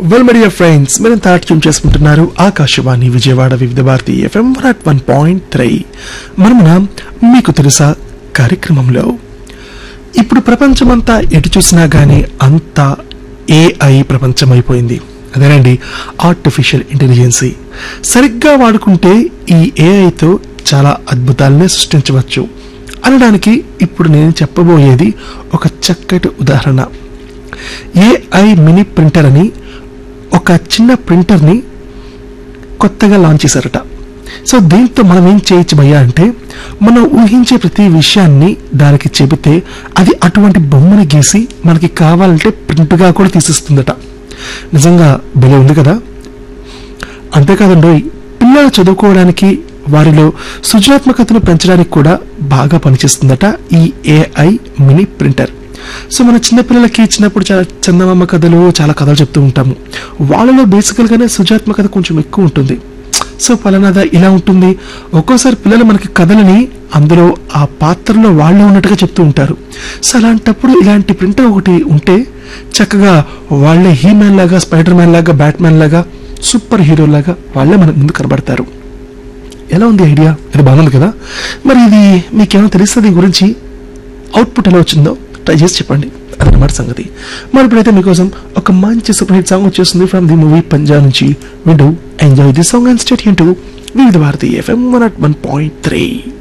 well media friends మీరు తాట్యం చేసుకుంటున్నారు Akashvani Vijayawada Vividh Bharati FM one at one point three మనమున మీకు తెలుసా కార్యక్రమంలో ఇప్పుడు ప్రపంచమంతా ఎటు చూసినా గానీ అంతా ఏఐ ప్రపంచం అయిపోయింది అదేనండి ఆర్టిఫిషియల్ ఇంటెలిజెన్సీ సరిగ్గా వాడుకుంటే ఈ ఏఐతో చాలా అద్భుతాలనే సృష్టించవచ్చు అనడానికి ఇప్పుడు నేను చెప్పబోయేది ఒక చక్కటి ఉదాహరణ ఏఐ మినీ ప్రింటర్ అని ఒక చిన్న ప్రింటర్ని కొత్తగా లాంచ్ చేశారట సో దీంతో మనం ఏం చేయొచ్చు భయ్యా అంటే మనం ఊహించే ప్రతి విషయాన్ని దానికి చెబితే అది అటువంటి బొమ్మని గీసి మనకి కావాలంటే ప్రింట్గా కూడా తీసిస్తుందట నిజంగా భలే ఉంది కదా అంతేకాదండి పిల్లలు చదువుకోవడానికి వారిలో సృజనాత్మకతను పెంచడానికి కూడా బాగా పనిచేస్తుందట ఈ ఏఐ మినీ ప్రింటర్ సో మన చిన్నపిల్లలకి ఇచ్చినప్పుడు చాలా చందమామ కథలు చాలా కథలు చెప్తూ ఉంటాము వాళ్ళలో బేసికల్గానే సృజనాత్మకత కొంచెం ఎక్కువ ఉంటుంది సో పలానాదా ఇలా ఉంటుంది ఒక్కోసారి పిల్లలు మనకి కథలని అందులో ఆ పాత్రలో వాళ్ళు ఉన్నట్టుగా చెప్తూ ఉంటారు సో అలాంటప్పుడు ఇలాంటి ప్రింటర్ ఒకటి ఉంటే చక్కగా వాళ్ళే హీ మ్యాన్ లాగా స్పైడర్ మ్యాన్ లాగా బ్యాట్ మ్యాన్ లాగా సూపర్ హీరో లాగా వాళ్ళే మనకు ముందు కనబడతారు ఎలా ఉంది ఐడియా ఇది బాగుంది కదా మరి ఇది మీకేమో తెలుస్తుంది దీని గురించి అవుట్పుట్ ఎలా వచ్చిందో ట్రై చేసి చెప్పండి అదనమాట సంగతి మరి ఇప్పుడైతే మీకోసం ఒక మంచి సూపర్ హిట్ సాంగ్ వచ్చేస్తుంది ఫ్రమ్ ది మూవీ పంజాబ్ నుంచి వింటూ enjoy the song and stay tuned to Vividh Bharati FM one at one point three